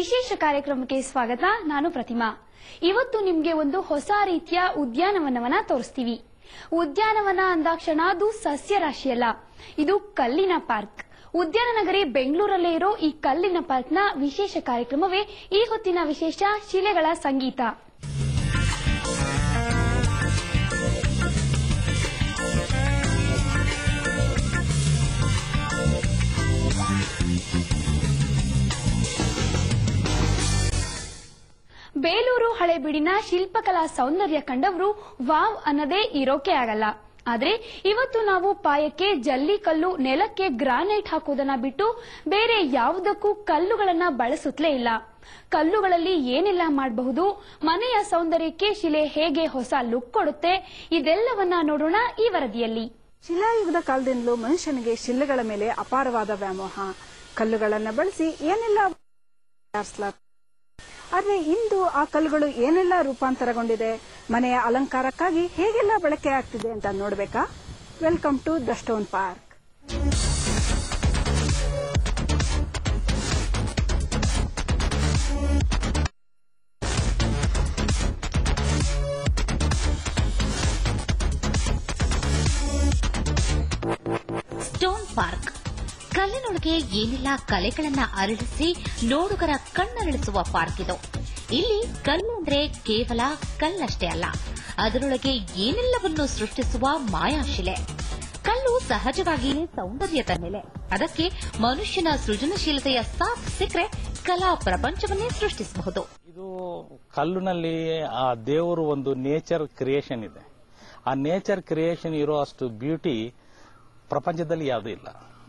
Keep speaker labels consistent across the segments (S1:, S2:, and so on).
S1: ವಿಶೇಷ ಕಾರ್ಯಕ್ರಮಕ್ಕೆ ಸ್ವಾಗತ ನಾನು ಪ್ರತಿಮಾ ಇವತ್ತು ನಿಮ್ಗೆ ಒಂದು ಹೊಸ ರೀತಿಯ ಉದ್ಯಾನವನವನ್ನ ತೋರಿಸ್ತೀವಿ ಉದ್ಯಾನವನ ಅಂದಾಕ್ಷಣ ಅದು ಸಸ್ಯ ರಾಶಿಯಲ್ಲ ಇದು ಕಲ್ಲಿನ ಪಾರ್ಕ್ ಉದ್ಯಾನ ನಗರಿ ಬೆಂಗಳೂರಲ್ಲೇ ಇರೋ ಈ ಕಲ್ಲಿನ ಪಾರ್ಕ್ನ ವಿಶೇಷ ಕಾರ್ಯಕ್ರಮವೇ ಈ ಹೊತ್ತಿನ ವಿಶೇಷ ಶಿಲೆಗಳ ಸಂಗೀತ ಬೇಲೂರು ಹಳೆಬೀಡಿನ ಶಿಲ್ಪಕಲಾ ಸೌಂದರ್ಯ ಕಂಡವರು ವಾವ್ ಅನ್ನದೇ ಇರೋಕೆ ಆಗಲ್ಲ ಆದ್ರೆ ಇವತ್ತು ನಾವು ಪಾಯಕ್ಕೆ ಜಲ್ಲಿಕಲ್ಲು ನೆಲಕ್ಕೆ ಗ್ರಾನೈಟ್ ಹಾಕೋದನ್ನ ಬಿಟ್ಟು ಬೇರೆ ಯಾವುದಕ್ಕೂ ಕಲ್ಲುಗಳನ್ನ ಬಳಸುತ್ತಲೇ ಇಲ್ಲ ಕಲ್ಲುಗಳಲ್ಲಿ ಏನೆಲ್ಲ ಮಾಡಬಹುದು ಮನೆಯ ಸೌಂದರ್ಯಕ್ಕೆ ಶಿಲೆ ಹೇಗೆ ಹೊಸ ಲುಕ್ ಕೊಡುತ್ತೆ ಇದೆಲ್ಲವನ್ನ ನೋಡೋಣ ಈ ವರದಿಯಲ್ಲಿ
S2: ಶಿಲಾಯುಗದ ಕಾಲದಿಂದಲೂ ಮನುಷ್ಯನಿಗೆ ಶಿಲೆಗಳ ಮೇಲೆ ಅಪಾರವಾದ ವ್ಯಾಮೋಹ ಕಲ್ಲುಗಳನ್ನ ಬಳಸಿ ಏನೆಲ್ಲ ತಯಾರಿಸ್ಲಾಗ್ತದೆ. ಆದ್ರೆ ಇಂದು ಆ ಕಲ್ಲುಗಳು ಏನೆಲ್ಲ ರೂಪಾಂತರಗೊಂಡಿದೆ ಮನೆಯ ಅಲಂಕಾರಕ್ಕಾಗಿ ಹೇಗೆಲ್ಲ ಬಳಕೆ ಆಗ್ತಿದೆ ಅಂತ ನೋಡ್ಬೇಕಾ welcome to the Stone Park
S3: Stone Park ಕಲ್ಲಿನೊಳಗೆ ಏನೆಲ್ಲ ಕಲೆಗಳನ್ನ ಅರಳಿಸಿ ನೋಡುಗರ ಕಣ್ಣರಳಿಸುವ ಪಾರ್ಕ್ ಇದು ಇಲ್ಲಿ ಕಲ್ಲು ಅಂದ್ರೆ ಕೇವಲ ಕಲ್ಲಷ್ಟೇ ಅಲ್ಲ ಅದರೊಳಗೆ ಏನೆಲ್ಲವನ್ನು ಸೃಷ್ಟಿಸುವ ಮಾಯಾಶಿಲೆ ಕಲ್ಲು ಸಹಜವಾಗಿಯೇ ಸೌಂದರ್ಯದ ನೆಲೆ ಅದಕ್ಕೆ ಮನುಷ್ಯನ ಸೃಜನಶೀಲತೆಯ ಸಾಥ್ ಸಿಕ್ಕರೆ ಕಲಾ ಪ್ರಪಂಚವನ್ನೇ ಸೃಷ್ಟಿಸಬಹುದು
S4: ಇದು ಕಲ್ಲಿನಲ್ಲಿ ಆ ದೇವರು ಒಂದು ನೇಚರ್ ಕ್ರಿಯೇಷನ್ ಇದೆ ಆ ನೇಚರ್ ಕ್ರಿಯೇಷನ್ ಇರೋ ಅಷ್ಟು ಬ್ಯೂಟಿ ಪ್ರಪಂಚದಲ್ಲಿ ಯಾವುದೂ ಇಲ್ಲ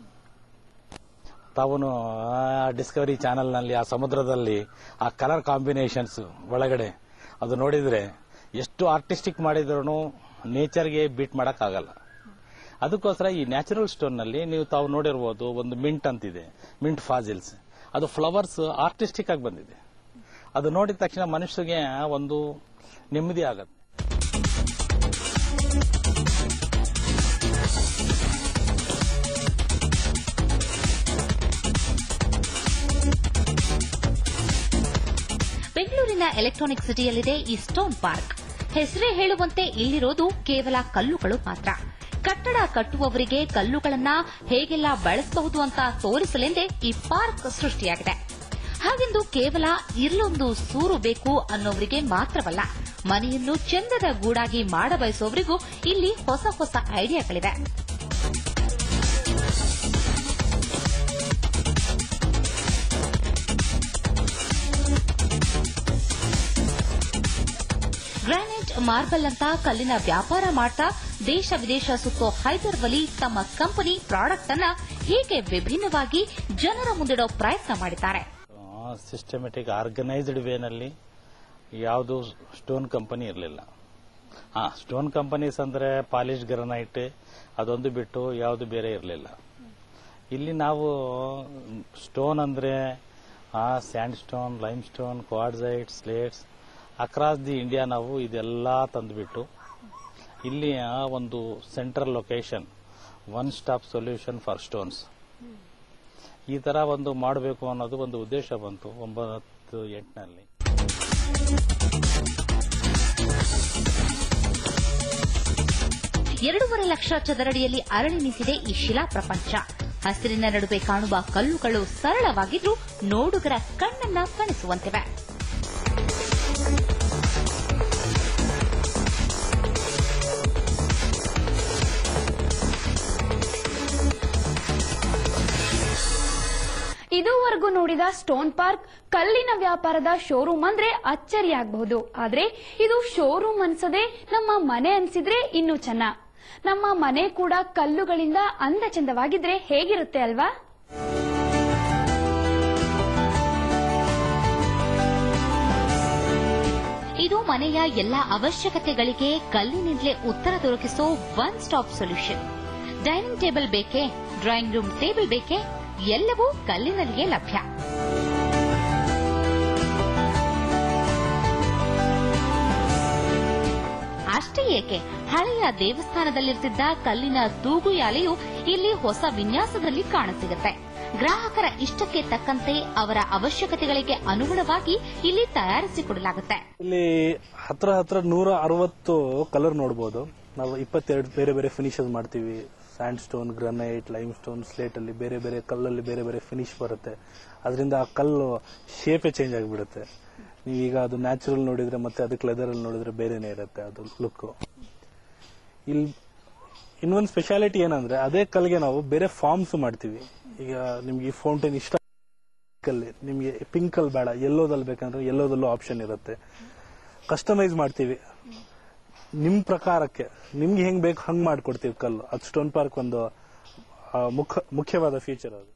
S4: ತಾವು ಡಿಸ್ಕವರಿ ಚಾನೆಲ್ನಲ್ಲಿ ಆ ಸಮುದ್ರದಲ್ಲಿ ಆ ಕಲರ್ ಕಾಂಬಿನೇಷನ್ಸ್ ಒಳಗಡೆ ಅದು ನೋಡಿದ್ರೆ ಎಷ್ಟು ಆರ್ಟಿಸ್ಟಿಕ್ ಮಾಡಿದ್ರು ನೇಚರ್ಗೆ ಬೀಟ್ ಮಾಡೋಕ್ಕಾಗಲ್ಲ ಅದಕ್ಕೋಸ್ಕರ ಈ ನ್ಯಾಚುರಲ್ ಸ್ಟೋನ್ನಲ್ಲಿ ನೀವು ತಾವು ನೋಡಿರ್ಬೋದು ಒಂದು ಮಿಂಟ್ ಅಂತಿದೆ ಮಿಂಟ್ ಫಾಜಿಲ್ಸ್ ಅದು ಫ್ಲವರ್ಸ್ ಆರ್ಟಿಸ್ಟಿಕ್ ಆಗಿ ಬಂದಿದೆ ಅದು ನೋಡಿದ ತಕ್ಷಣ ಮನುಷ್ಯಗೆ ಒಂದು ನೆಮ್ಮದಿ ಆಗತ್ತೆ
S3: ಬೆಂಗಳೂರಿನ ಎಲೆಕ್ಟ್ರಾನಿಕ್ ಸಿಟಿಯಲ್ಲಿದೆ ಈ ಸ್ಟೋನ್ ಪಾರ್ಕ್ ಹೆಸರೇ ಹೇಳುವಂತೆ ಇಲ್ಲಿರೋದು ಕೇವಲ ಕಲ್ಲುಗಳು ಮಾತ್ರ ಕಟ್ಟಡ ಕಟ್ಟುವವರಿಗೆ ಕಲ್ಲುಗಳನ್ನ ಹೇಗೆಲ್ಲ ಬಳಸಬಹುದು ಅಂತ ತೋರಿಸಲೆಂದೇ ಈ ಪಾರ್ಕ್ ಸೃಷ್ಟಿಯಾಗಿದೆ ಹಾಗೆಂದು ಕೇವಲ ಇಲ್ಲೊಂದು ಸೂರು ಬೇಕು ಅನ್ನೋವರಿಗೆ ಮಾತ್ರವಲ್ಲ ಮನೆಯನ್ನು ಚಂದದ ಗೂಡಾಗಿ ಮಾಡಬಯಸೋವರಿಗೂ ಇಲ್ಲಿ ಹೊಸ ಹೊಸ ಐಡಿಯಾಗಳಿವೆ ಗ್ರಾನೈಟ್ ಮಾರ್ಬಲ್ ಅಂತ ಕಲ್ಲಿನ ವ್ಯಾಪಾರ ಮಾಡ್ತಾ ದೇಶ ವಿದೇಶ ಸುತ್ತೋ ಹೈದರ್ ವಲಿ ತಮ್ಮ ಕಂಪನಿ ಪ್ರಾಡಕ್ಟ್ ಅನ್ನ ಹೀಗೆ ವಿಭಿನ್ನವಾಗಿ ಜನರ ಮುಂದಿಡೋ ಪ್ರಯತ್ನ ಮಾಡಿದ್ದಾರೆ
S4: ಸಿಸ್ಟಮೆಟಿಕ್ ಆರ್ಗನೈಸ್ಡ್ ವೇನಲ್ಲಿ ಯಾವುದು ಸ್ಟೋನ್ ಕಂಪನಿ ಇರಲಿಲ್ಲ ಹಾ ಸ್ಟೋನ್ ಕಂಪನೀಸ್ ಅಂದ್ರೆ ಪಾಲಿಶ್ ಗ್ರನೈಟ್ ಅದೊಂದು ಬಿಟ್ಟು ಯಾವುದು ಬೇರೆ ಇರಲಿಲ್ಲ ಇಲ್ಲಿ ನಾವು ಸ್ಟೋನ್ ಅಂದ್ರೆ ಆ sand stone lime stone quartzite slates across the India ನಾವು ಇದೆಲ್ಲ ತಂದುಬಿಟ್ಟು ಇಲ್ಲಿ ಒಂದು central location one stop solution for stones ಈ ತರ ಒಂದು ಮಾಡಬೇಕು ಅನ್ನೋದು ಒಂದು ಉದ್ದೇಶ ಬಂತು ಒಂಬತ್ತು ಎಂಟನಲ್ಲಿ
S3: ಎರಡೂವರೆ ಲಕ್ಷ ಚದರಡಿಯಲ್ಲಿ ಅರಳಿ ನಿಂತಿದೆ ಈ ಶಿಲಾ ಪ್ರಪಂಚ ಹಸಿರಿನ ನಡುವೆ ಕಾಣುವ ಕಲ್ಲುಗಳು ಸರಳವಾಗಿದ್ರೂ ನೋಡುಗರ ಕಣ್ಣನ್ನ ಕಣಿಸುವಂತಿವೆ
S1: ಇದುವರೆಗೂ ನೋಡಿದ ಸ್ಟೋನ್ ಪಾರ್ಕ್ ಕಲ್ಲಿನ ವ್ಯಾಪಾರದ ಶೋರೂಮ್ ಅಂದ್ರೆ ಅಚ್ಚರಿಯಾಗಬಹುದು ಆದ್ರೆ ಇದು ಶೋರೂಮ್ ಅನ್ಸದೆ ನಮ್ಮ ಮನೆ ಅನ್ಸಿದ್ರೆ ಇನ್ನೂ ಚೆನ್ನ ನಮ್ಮ ಮನೆ ಕೂಡ ಕಲ್ಲುಗಳಿಂದ ಅಂದ ಚಂದವಾಗಿದ್ರೆ ಹೇಗಿರುತ್ತೆ ಅಲ್ವಾ
S3: ಇದು ಮನೆಯ ಎಲ್ಲಾ ಅವಶ್ಯಕತೆಗಳಿಗೆ ಕಲ್ಲಿನಿಂದಲೇ ಉತ್ತರ ದೊರಕಿಸೋ one stop solution dining table ಬೇಕೇ ಡ್ರಾಯಿಂಗ್ ರೂಮ್ ಟೇಬಲ್ ಬೇಕೇ ಎಲ್ಲವೂ ಕಲ್ಲಿನಲ್ಲಿಯೇ ಲಭ್ಯ ಅಷ್ಟೇ ಏಕೆ ಹಳೆಯ ದೇವಸ್ಥಾನದಲ್ಲಿರ್ತಿದ್ದ ಕಲ್ಲಿನ ತೂಗುಯಾಲೆಯು ಇಲ್ಲಿ ಹೊಸ ವಿನ್ಯಾಸದಲ್ಲಿ ಕಾಣಸಿಗುತ್ತೆ ಗ್ರಾಹಕರ ಇಷ್ಟಕ್ಕೆ ತಕ್ಕಂತೆ ಅವರ ಅವಶ್ಯಕತೆಗಳಿಗೆ ಅನುಗುಣವಾಗಿ ಇಲ್ಲಿ ತಯಾರಿಸಿಕೊಡಲಾಗುತ್ತೆ
S5: ಇಲ್ಲಿ ಹತ್ರ ಹತ್ರ ನೂರ ಅರವತ್ತು ಕಲರ್ ನೋಡಬಹುದು ನಾವು ಇಪ್ಪತ್ತೆರಡು ಬೇರೆ ಬೇರೆ ಫಿನಿಶಸ್ ಮಾಡ್ತೀವಿ sand stone granite lime stone slate ಅಲ್ಲಿ ಬೇರೆ ಬೇರೆ ಕಲ್ಲಲ್ಲಿ ಬೇರೆ ಬೇರೆ ಫಿನಿಶ್ ಬರುತ್ತೆ ಅದರಿಂದ ಆ ಕಲ್ಲು ಶೇಪೇ ಚೇಂಜ್ ಆಗಿಬಿಡುತ್ತೆ ನೀವೀಗ ಅದು ನ್ಯಾಚುರಲ್ ನೋಡಿದ್ರೆ ಮತ್ತೆ ಅದಕ್ಕೆ ಲೆದರ್ ಅಲ್ಲಿ ನೋಡಿದ್ರೆ ಬೇರೆನೇ ಇರುತ್ತೆ ಅದು ಲುಕ್ ಇಲ್ಲಿ ಇನ್ನೊಂದು ಸ್ಪೆಷಾಲಿಟಿ ಏನಂದ್ರೆ ಅದೇ ಕಲ್ಗೆ ನಾವು ಬೇರೆ ಫಾರ್ಮ್ಸ್ ಮಾಡ್ತೀವಿ ಈಗ ನಿಮ್ಗೆ ಈ ಫೌಂಟೇನ್ ಇಷ್ಟ ಕಲ್ಲಿ ನಿಮಗೆ ಪಿಂಕ್ ಕಲ್ ಬೇಡ ಎಲ್ಲೋದಲ್ಲಿ ಬೇಕಂದ್ರೆ ಎಲ್ಲೋದಲ್ಲೂ ಆಪ್ಷನ್ ಇರುತ್ತೆ ಕಸ್ಟಮೈಸ್ ಮಾಡ್ತೀವಿ ನಿಮ್ ಪ್ರಕಾರಕ್ಕೆ ನಿಮ್ಗೆ ಹೆಂಗ್ ಬೇಕು ಹಂಗ್ ಮಾಡ್ಕೊಡ್ತೀವಿ ಕಲ್ಲು ಅದು ಸ್ಟೋನ್ ಪಾರ್ಕ್ ಒಂದು ಆ, ಮುಖ ಮುಖ್ಯವಾದ ಫೀಚರ್ ಅದು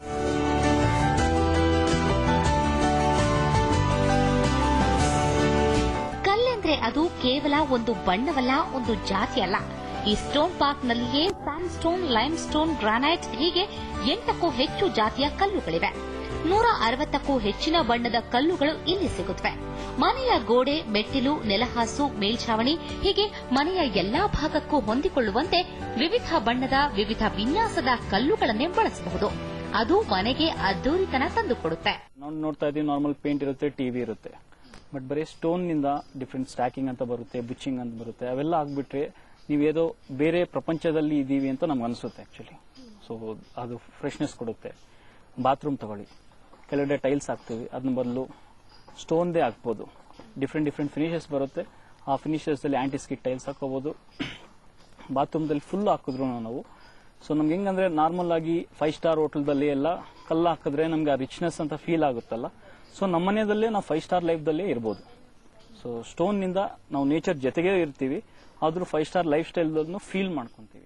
S3: ಕಲ್ಲೆಂದ್ರೆ ಅದು ಕೇವಲ ಒಂದು ಬಣ್ಣವಲ್ಲ ಒಂದು ಜಾತಿ ಅಲ್ಲ ಈ ಸ್ಟೋನ್ ಪಾರ್ಕ್ ನಲ್ಲಿಯೇ sand stone lime stone granite ಹೀಗೆ ಎಂಟಕ್ಕೂ ಹೆಚ್ಚು ಜಾತಿಯ ಕಲ್ಲುಗಳಿವೆ ನೂರ ಅರವತ್ತಕ್ಕೂ ಹೆಚ್ಚಿನ ಬಣ್ಣದ ಕಲ್ಲುಗಳು ಇಲ್ಲಿ ಸಿಗುತ್ತವೆ ಮನೆಯ ಗೋಡೆ ಮೆಟ್ಟಿಲು ನೆಲಹಾಸು ಮೇಲ್ಛಾವಣಿ ಹೀಗೆ ಮನೆಯ ಎಲ್ಲಾ ಭಾಗಕ್ಕೂ ಹೊಂದಿಕೊಳ್ಳುವಂತೆ ವಿವಿಧ ಬಣ್ಣದ ವಿವಿಧ ವಿನ್ಯಾಸದ ಕಲ್ಲುಗಳನ್ನೇ ಬಳಸಬಹುದು ಅದು ಮನೆಗೆ ಅದ್ದೂರಿತನ ತಂದುಕೊಡುತ್ತೆ
S6: ನಾವು ನೋಡ್ತಾ ಇದೀವಿ ನಾರ್ಮಲ್ ಪೇಂಟ್ ಇರುತ್ತೆ ಟಿವಿ ಇರುತ್ತೆ ಬಟ್ ಬರೀ ಸ್ಟೋನ್ ನಿಂದ ಡಿಫ್ರೆಂಟ್ ಸ್ಟ್ಯಾಕಿಂಗ್ ಅಂತ ಬರುತ್ತೆ ಬುಚ್ಚಿಂಗ್ ಅಂತ ಬರುತ್ತೆ ಅವೆಲ್ಲ ಆಗ್ಬಿಟ್ರೆ ನೀವೇದೋ ಬೇರೆ ಪ್ರಪಂಚದಲ್ಲಿ ಇದೀವಿ ಅಂತ ನಮ್ಗೆ ಅನಿಸುತ್ತೆ ಆಕ್ಚುಲಿ ಸೊ ಅದು ಫ್ರೆಶ್ನೆಸ್ ಕೊಡುತ್ತೆ ಬಾತ್ರೂಮ್ ತಗೊಳ್ಳಿ ಕೆಳಗಡೆ ಟೈಲ್ಸ್ ಹಾಕ್ತೀವಿ ಅದನ್ನ ಬದಲು ಸ್ಟೋನ್ದೇ ಹಾಕ್ಬೋದು ಡಿಫ್ರೆಂಟ್ ಡಿಫ್ರೆಂಟ್ ಫಿನಿಶಸ್ ಬರುತ್ತೆ ಆ ಫಿನಿಶಸ್ ಅಲ್ಲಿ ಆಂಟಿಸ್ಕಿಟ್ ಟೈಲ್ಸ್ ಹಾಕೋಬಹುದು ಬಾತ್ರೂಮ್ದಲ್ಲಿ ಫುಲ್ ಹಾಕಿದ್ರು ನಾವು ಸೊ ನಮ್ಗೆ ಹೆಂಗಂದ್ರೆ ನಾರ್ಮಲ್ ಆಗಿ ಫೈವ್ ಸ್ಟಾರ್ ಹೋಟೆಲ್ದಲ್ಲಿ ಎಲ್ಲ ಕಲ್ಲು ಹಾಕಿದ್ರೆ ನಮ್ಗೆ ಆ ರಿಚ್ನೆಸ್ ಅಂತ ಫೀಲ್ ಆಗುತ್ತಲ್ಲ ಸೊ ನಮ್ಮ ಮನೆಯಲ್ಲೇ ನಾವು ಫೈವ್ ಸ್ಟಾರ್ ಲೈಫ್ದಲ್ಲೇ ಇರ್ಬೋದು ಸೊ ಸ್ಟೋನ್ ನಿಂದ ನಾವು ನೇಚರ್ ಜೊತೆಗೆ ಇರ್ತೀವಿ ಆದ್ರೂ five star life style feel ಮಾಡ್ಕೊಂತೀವಿ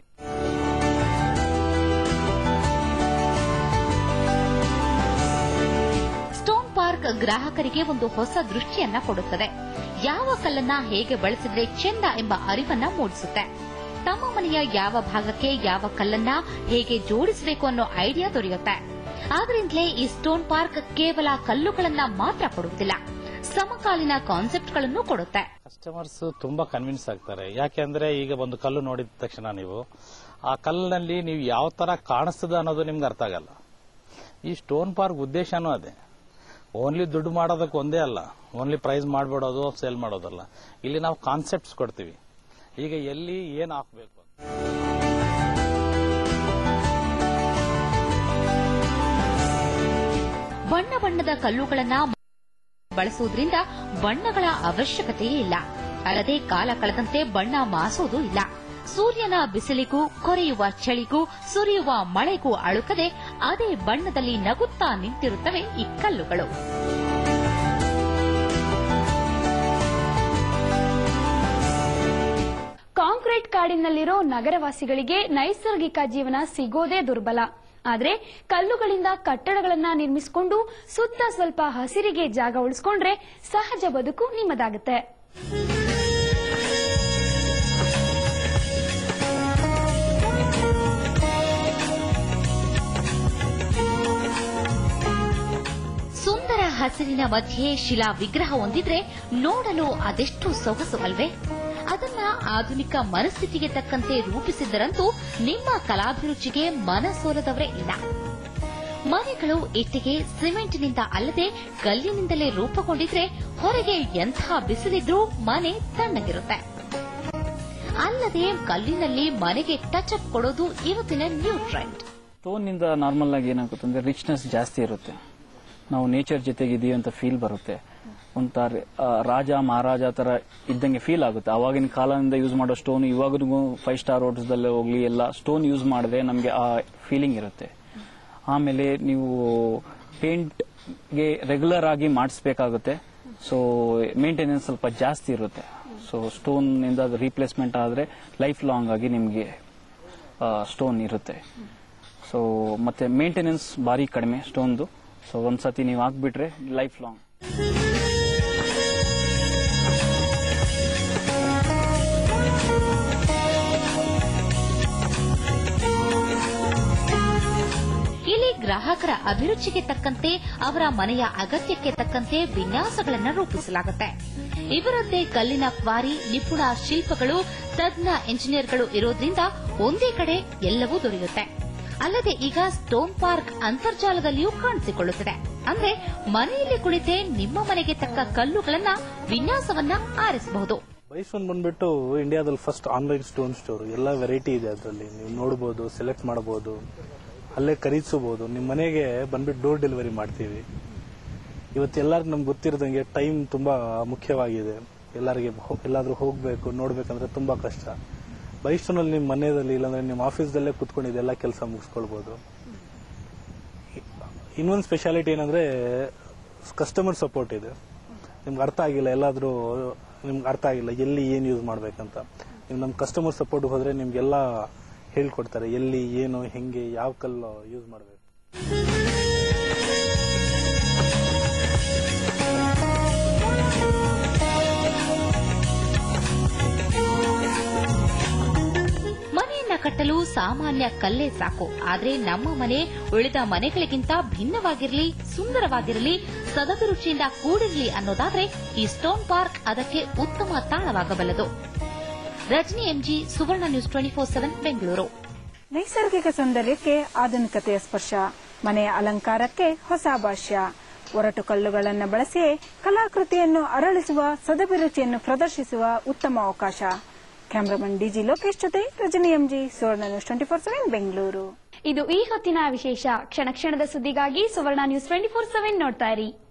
S3: ಸ್ಟೋನ್ ಪಾರ್ಕ್ ಗ್ರಾಹಕರಿಗೆ ಒಂದು ಹೊಸ ದೃಷ್ಟಿಯನ್ನ ಕೊಡುತ್ತದೆ ಯಾವ ಕಲ್ಲನ್ನ ಹೇಗೆ ಬಳಸಿದ್ರೆ ಚೆಂದ ಎಂಬ ಅರಿವನ್ನ ಮೂಡಿಸುತ್ತೆ ತಮ್ಮ ಮನೆಯ ಯಾವ ಭಾಗಕ್ಕೆ ಯಾವ ಕಲ್ಲನ್ನ ಹೇಗೆ ಜೋಡಿಸಬೇಕು ಅನ್ನೋ ಐಡಿಯಾ ದೊರೆಯುತ್ತೆ ಆದ್ರಿಂದಲೇ ಈ ಸ್ಟೋನ್ ಪಾರ್ಕ್ ಕೇವಲ ಕಲ್ಲುಗಳನ್ನ ಮಾತ್ರ ಕೊಡುವುದಿಲ್ಲ ಸಮಕಾಲೀನ ಕಾನ್ಸೆಪ್ಟ್ಗಳನ್ನು ಕೊಡುತ್ತೆ
S4: ಕಸ್ಟಮರ್ಸ್ ತುಂಬಾ ಕನ್ವಿನ್ಸ್ ಆಗ್ತಾರೆ ಯಾಕೆಂದ್ರೆ ಈಗ ಒಂದು ಕಲ್ಲು ನೋಡಿದ ತಕ್ಷಣ ನೀವು ಆ ಕಲ್ಲಿನಲ್ಲಿ ನೀವು ಯಾವ ತರ ಕಾಣಿಸ್ತದ ಅನ್ನೋದು ನಿಮ್ಗೆ ಅರ್ಥ ಆಗಲ್ಲ ಈ ಸ್ಟೋನ್ ಪಾರ್ಕ್ ಉದ್ದೇಶನೂ ಅದೇ ಓನ್ಲಿ ದುಡ್ಡು ಮಾಡೋದಕ್ಕೆ ಒಂದೇ ಅಲ್ಲ ಓನ್ಲಿ ಪ್ರೈಸ್ ಮಾಡ್ಬಿಡೋದು ಸೇಲ್ ಮಾಡೋದಲ್ಲ ಇಲ್ಲಿ ನಾವು ಕಾನ್ಸೆಪ್ಟ್ಸ್ ಕೊಡ್ತೀವಿ ಈಗ ಎಲ್ಲಿ ಏನ್ ಹಾಕ್ಬೇಕು ಅಂತ
S3: ಬಣ್ಣ ಬಣ್ಣದ ಕಲ್ಲುಗಳನ್ನ ಬಳಸುವುದರಿಂದ ಬಣ್ಣಗಳ ಅವಶ್ಯಕತೆಯೇ ಇಲ್ಲ ಅಲ್ಲದೆ ಕಾಲ ಕಳೆದಂತೆ ಬಣ್ಣ ಮಾಸೋದು ಇಲ್ಲ ಸೂರ್ಯನ ಬಿಸಿಲಿಗೂ ಕೊರೆಯುವ ಚಳಿಗೂ ಸುರಿಯುವ ಮಳೆಗೂ ಅಳುಕದೆ ಅದೇ ಬಣ್ಣದಲ್ಲಿ ನಗುತ್ತಾ ನಿಂತಿರುತ್ತವೆ ಈ ಕಲ್ಲುಗಳು
S1: ಕಾಂಕ್ರೀಟ್ ಕಾಡಿನಲ್ಲಿರೋ ನಗರವಾಸಿಗಳಿಗೆ ನೈಸರ್ಗಿಕ ಜೀವನ ಸಿಗೋದೇ ದುರ್ಬಲ ಆದ್ರೆ ಕಲ್ಲುಗಳಿಂದ ಕಟ್ಟಡಗಳನ್ನ ನಿರ್ಮಿಸಿಕೊಂಡು ಸುತ್ತ ಸ್ವಲ್ಪ ಹಸಿರಿಗೆ ಜಾಗ ಉಳಿಸ್ಕೊಂಡ್ರೆ ಸಹಜ ಬದುಕು ನಿಮ್ಮದಾಗುತ್ತೆ
S3: ಸುಂದರ ಹಸಿರಿನ ಮಧ್ಯೆ ಶಿಲಾ ವಿಗ್ರಹ ಹೊಂದಿದ್ರೆ ನೋಡಲು ಅದೆಷ್ಟು ಸೊಗಸು ಅಲ್ವೇ ಅದನ್ನ ಆಧುನಿಕ ಮನಸ್ಥಿತಿಗೆ ತಕ್ಕಂತೆ ರೂಪಿಸಿದ್ದರಂತೂ ನಿಮ್ಮ ಕಲಾಭಿರುಚಿಗೆ ಮನಸೋಲದವರೇ ಇಲ್ಲ ಮನೆಗಳು ಇಟ್ಟಿಗೆ ಸಿಮೆಂಟ್ನಿಂದ ಅಲ್ಲದೆ ಕಲ್ಲಿನಿಂದಲೇ ರೂಪುಗೊಂಡಿದ್ರೆ ಹೊರಗೆ ಎಂಥ ಬಿಸಿಲಿದ್ರೂ ಮನೆ ತಣ್ಣಗಿರುತ್ತೆ ಅಲ್ಲದೆ ಕಲ್ಲಿನಲ್ಲಿ ಮನೆಗೆ ಟಚ್ ಅಪ್ ಕೊಡೋದು ಇವತ್ತಿನ ನ್ಯೂ ಟ್ರೆಂಡ್
S6: ಸ್ಟೋನ್ ನಿಂದ ನಾರ್ಮಲ್ ಆಗಿ ಏನಾಗುತ್ತೆ ಅಂದ್ರೆ ರಿಚ್ನೆಸ್ ಜಾಸ್ತಿ ಇರುತ್ತೆ ನಾವು ನೇಚರ್ ಜೊತೆಗೆ ಇದೀವಿ ಅಂತ ಫೀಲ್ ಬರುತ್ತೆ ಒಂಥರ ಆ, ರಾಜ ಮಹಾರಾಜ ತರ ಇದ್ದಂಗೆ ಫೀಲ್ ಆಗುತ್ತೆ ಅವಾಗಿನ ಕಾಲದಿಂದ ಯೂಸ್ ಮಾಡೋ ಸ್ಟೋನ್ ಇವಾಗೂ ಫೈವ್ ಸ್ಟಾರ್ ಹೋಟೆಲ್ದಲ್ಲೇ ಹೋಗ್ಲಿ ಎಲ್ಲ ಸ್ಟೋನ್ ಯೂಸ್ ಮಾಡಿದ್ರೆ ನಮಗೆ ಆ ಫೀಲಿಂಗ್ ಇರುತ್ತೆ ಆಮೇಲೆ ನೀವು ಪೇಂಟ್ಗೆ ರೆಗ್ಯುಲರ್ ಆಗಿ ಮಾಡಿಸ್ಬೇಕಾಗುತ್ತೆ ಸೊ ಮೇಂಟೆನೆನ್ಸ್ ಸ್ವಲ್ಪ ಜಾಸ್ತಿ ಇರುತ್ತೆ ಸೊ ಸ್ಟೋನ್ ಇಂದ ರೀಪ್ಲೇಸ್ಮೆಂಟ್ ಆದ್ರೆ ಲೈಫ್ ಲಾಂಗ್ ಆಗಿ ನಿಮಗೆ ಸ್ಟೋನ್ ಇರುತ್ತೆ ಸೊ ಮತ್ತೆ ಮೇಂಟೆನೆನ್ಸ್ ಭಾರಿ ಕಡಿಮೆ ಸ್ಟೋನ್ದು ಸೊ ಒಂದ್ಸತಿ ನೀವು ಹಾಕ್ಬಿಟ್ರೆ ಲೈಫ್ ಲಾಂಗ್
S3: ಇಲ್ಲಿ ಗ್ರಾಹಕರ ಅಭಿರುಚಿಗೆ ತಕ್ಕಂತೆ ಅವರ ಮನೆಯ ಅಗತ್ಯಕ್ಕೆ ತಕ್ಕಂತೆ ವಿನ್ಯಾಸಗಳನ್ನು ರೂಪಿಸಲಾಗುತ್ತೆ ಇವರದ್ದೇ ಕಲ್ಲಿನ ಕ್ವಾರಿ ನಿಪುಣ ಶಿಲ್ಪಗಳು ತಜ್ಞ ಇಂಜಿನಿಯರ್ಗಳು ಇರೋದ್ರಿಂದ ಒಂದೇ ಕಡೆ ಎಲ್ಲವೂ ದೊರೆಯುತ್ತೆ ಅಲ್ಲದೆ ಈಗ ಸ್ಟೋನ್ ಪಾರ್ಕ್ ಅಂತರ್ಜಾಲದಲ್ಲಿಯೂ ಕಾಣಿಸಿಕೊಳ್ಳುತ್ತಿದೆ ಅಂದ್ರೆ ಮನೆಯಲ್ಲಿ ಕುಳಿತೇ ನಿಮ್ಮ ಮನೆಗೆ ತಕ್ಕ ಕಲ್ಲುಗಳನ್ನ ವಿನ್ಯಾಸವನ್ನ ಆರಿಸಬಹುದು
S5: ಬೈಸ್ಟೋನ್ ಬಂದ್ಬಿಟ್ಟು ಇಂಡಿಯಾದಲ್ಲಿ ಫಸ್ಟ್ ಆನ್ಲೈನ್ ಸ್ಟೋನ್ ಸ್ಟೋರ್ ಎಲ್ಲ ವೆರೈಟಿ ಇದೆ ಅದರಲ್ಲಿ ನೀವು ನೋಡಬಹುದು ಸೆಲೆಕ್ಟ್ ಮಾಡಬಹುದು ಅಲ್ಲೇ ಖರೀದಿಸಬಹುದು ನಿಮ್ಮ ಮನೆಗೆ ಬಂದ್ಬಿಟ್ಟು ಡೋರ್ ಡೆಲಿವರಿ ಮಾಡ್ತೀವಿ ಇವತ್ತು ಎಲ್ಲರಿಗೂ ನಮ್ಗೆ ಗೊತ್ತಿರೋದಂಗೆ ಟೈಮ್ ತುಂಬಾ ಮುಖ್ಯವಾಗಿದೆ ಎಲ್ಲರಿಗೆ ಹೋ- ಎಲ್ಲಾದ್ರೂ ಹೋಗ್ಬೇಕು ನೋಡ್ಬೇಕಂದ್ರೆ ತುಂಬಾ ಕಷ್ಟ ಬೈಸ್ಟೋನಲ್ಲಿ ನಿಮ್ಮ ಮನೆಯಲ್ಲಿ ಇಲ್ಲಾಂದ್ರೆ ನಿಮ್ಮ ಆಫೀಸ್ದಲ್ಲೇ ಕುತ್ಕೊಂಡು ಇದೆಲ್ಲ ಕೆಲಸ ಮುಗಿಸ್ಕೊಳ್ಬಹುದು ಇನ್ನೊಂದು ಸ್ಪೆಷಾಲಿಟಿ ಏನಂದ್ರೆ ಕಸ್ಟಮರ್ ಸಪೋರ್ಟ್ ಇದೆ ನಿಮ್ಗೆ ಅರ್ಥ ಆಗಿಲ್ಲ ಎಲ್ಲಾದ್ರೂ ನಿಮ್ಗೆ ಅರ್ಥ ಆಗಿಲ್ಲ ಎಲ್ಲಿ ಏನು ಯೂಸ್ ಮಾಡ್ಬೇಕಂತ ನೀವು ನಮ್ಮ ಕಸ್ಟಮರ್ ಸಪೋರ್ಟ್ ಹೋದ್ರೆ ನಿಮ್ಗೆಲ್ಲ ಹೇಳ್ಕೊಡ್ತಾರೆ ಎಲ್ಲಿ ಏನು ಹೆಂಗೆ ಯಾವ ಕಲ್ಲು ಯೂಸ್ ಮಾಡಬೇಕು
S3: ಮನೆಯನ್ನ ಕಟ್ಟಲು ಸಾಮಾನ್ಯ ಕಲ್ಲೇ ಸಾಕು ಆದ್ರೆ ನಮ್ಮ ಮನೆ ಉಳಿದ ಮನೆಗಳಿಗಿಂತ ಭಿನ್ನವಾಗಿರಲಿ ಸುಂದರವಾಗಿರಲಿ ಸದಭಿರುಚಿಯಿಂದ ಕೂಡಿರಲಿ ಅನ್ನೋದಾದ್ರೆ ಈ ಸ್ಟೋನ್ ಪಾರ್ಕ್ ಅದಕ್ಕೆ ಉತ್ತಮ ತಾಣವಾಗಬಲ್ಲದು Rajani MG Suvarna News twenty four seven Bengaluru
S2: ನೈಸರ್ಗಿಕ ಸೌಂದರ್ಯಕ್ಕೆ ಆಧುನಿಕತೆಯ ಸ್ಪರ್ಶ ಮನೆಯ ಅಲಂಕಾರಕ್ಕೆ ಹೊಸ ಭಾಷ್ಯ ಒರಟು ಕಲ್ಲುಗಳನ್ನು ಬಳಸಿ ಕಲಾಕೃತಿಯನ್ನು ಅರಳಿಸುವ ಸದಭಿರುಚಿಯನ್ನು ಪ್ರದರ್ಶಿಸುವ ಉತ್ತಮ ಅವಕಾಶ ಕ್ಯಾಮರಾಮನ್ ಡಿಜಿ ಲೋಕೇಶ್ ಜೊತೆ Rajani MG Suvarna News twenty four seven Bengaluru
S1: ಇದು ಈ ಹೊತ್ತಿನ ವಿಶೇಷ ಕ್ಷಣ ಕ್ಷಣದ ಸುದ್ದಿಗಾಗಿ Suvarna News twenty four seven ನೋಡ್ತಾ ಇರಿ